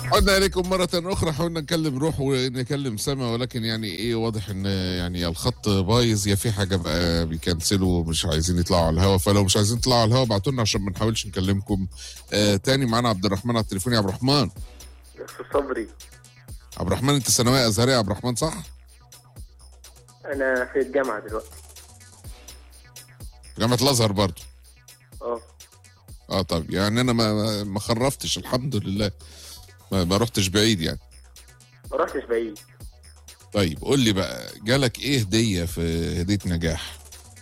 عدنا اليكم مرة أخرى حاولنا نكلم روح ونكلم سما ولكن يعني إيه واضح إن يعني يا الخط بايظ يا في حاجة بقى بيكنسلوا مش عايزين يطلعوا على الهوا فلو مش عايزين تطلعوا على الهوا ابعتوا لنا عشان ما نحاولش نكلمكم آه تاني معانا عبد الرحمن على التليفون يا عبد الرحمن أستاذ صبري عبد الرحمن أنت ثانوية أزهرية يا عبد الرحمن صح؟ أنا في الجامعة دلوقتي جامعة الأزهر برضو اه اه طب يعني أنا ما ما- ما خرفتش الحمد لله ما, ما رحتش بعيد يعني ما رحتش بعيد طيب قول لي بقى جالك إيه هدية في هدية نجاح؟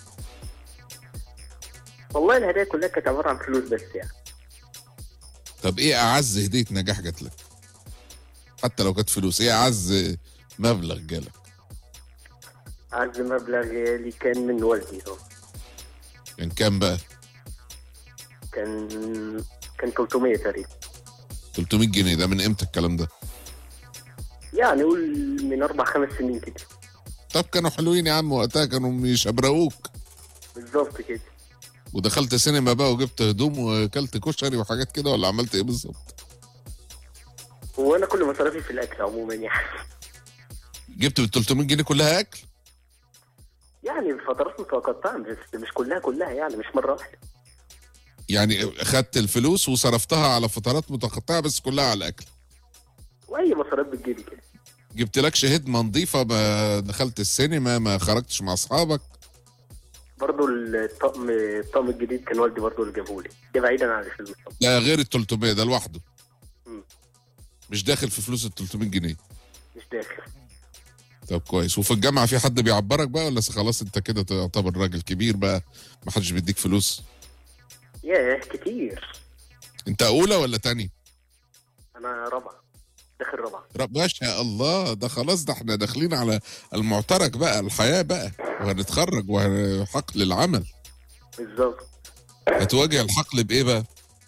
والله الهدايا كلها كانت عبارة عن فلوس بس يعني طب ايه اعز هديه نجاح جات لك حتى لو كانت فلوس ايه اعز مبلغ جالك أعز مبلغ لي كان من والدي طبعا كان كام بقى كان كان 300 تقريبا 300 جنيه ده من امتى الكلام ده يعني قول من أربع خمس سنين كده طب كانوا حلوين يا عم وقتها كانوا يشبرقوك بالظبط كده ودخلت سينما بقى وجبت هدوم وكلت كشري وحاجات كده ولا عملت ايه بالظبط وأنا كل مصاريفي في الأكل عموما يعني جبت بال 300 جنيه كلها اكل يعني بفترات متقطعة بس مش كلها كلها يعني مش مرة واحدة يعني خدت الفلوس وصرفتها على فترات متقطعه بس كلها على الاكل وأي مصاريف بتجيلي كده جبت لك هدمه نظيفه ما دخلت السينما ما خرجتش مع اصحابك برضه الطقم الطقم الجديد كان والدي برضه اللي جابهولي ده بعيدا عن الفلوس طبعا ده غير ال 300 ده لوحده مم. مش داخل في فلوس ال 300 جنيه مش داخل طب كويس وفي الجامعه في حد بيعبرك بقى ولا خلاص انت كده تعتبر راجل كبير بقى ما حدش بيديك فلوس ياه كتير انت اولى ولا تاني أنا رابعة داخل رابعة رب ما شاء الله ده خلاص ده احنا داخلين على المعترك بقى الحياه بقى وهنتخرج وحقل العمل بالظبط هتواجه الحقل بايه بقى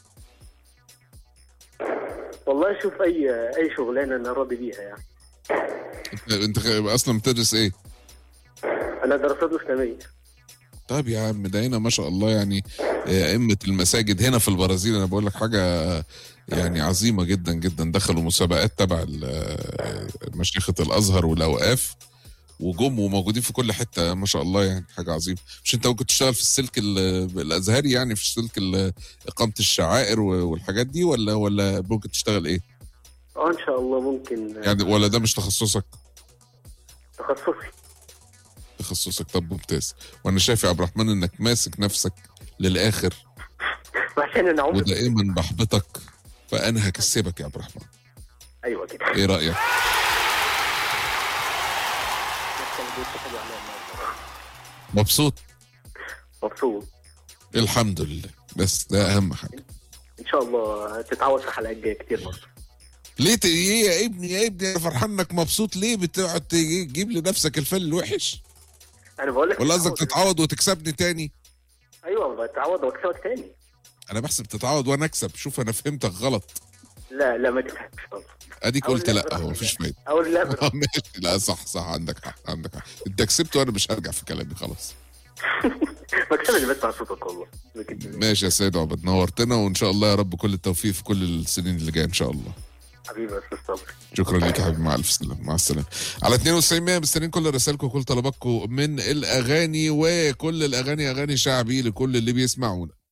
والله شوف اي اي شغلانه انا راضي بيها يعني انت, انت خ- اصلا بتدرس ايه انا دراسات اسلاميه طب يا عم ده هنا ما شاء الله يعني أئمة المساجد هنا في البرازيل أنا بقول لك حاجة يعني عظيمة جدا جدا دخلوا مسابقات تبع ال- مشيخة الأزهر والأوقاف وجم وموجودين في كل حتة ما شاء الله يعني حاجة عظيمة مش أنت ممكن تشتغل في السلك ال- الأزهري يعني في السلك ال- إقامة الشعائر و- والحاجات دي ولا ولا ممكن تشتغل إيه؟ اه ان شاء الله ممكن يعني ولا ده مش تخصصك؟ تخصصي تخصصك طب ممتاز وأنا شايف يا عبد الرحمن إنك ماسك نفسك للآخر وعشان انا عمري ودائما بحبطك فانا هكسبك يا عبد الرحمن ايوه كده ايه رايك مبسوط مبسوط الحمد لله بس ده اهم حاجه ان شاء الله تتعوض في حلقات جايه كتير برضه ليه ت- ايه يا ابني يا ابني انا فرحان انك مبسوط ليه بتقعد تجي- تجيب لنفسك الفل الوحش انا بقول لك ولا قصدك تتعوض. تتعوض وتكسبني تاني ايوه بتعوض واكسبك تاني انا بحسب تتعوض وانا اكسب شوف انا فهمتك غلط لا لا ما تفهمش خالص اديك أقول قلت لا لا براحتك. هو مفيش فايده اقول لا براحتك. ماشي لا صح صح عندك حق عندك حق انت كسبت وانا مش هرجع في كلامي خلاص بكسبك بس على صوتك والله لكن- ماشي يا سيد عبد نورتنا وان شاء الله يا رب كل التوفيق في كل السنين اللي جايه ان شاء الله حبيبي يا استاذ صبري شكرا لك يا حبيبي مع الف سلامه مع السلامه على 92 100 مستنيين كل رسائلكم وكل طلباتكم من الاغاني وكل الاغاني اغاني شعبي لكل اللي بيسمعونا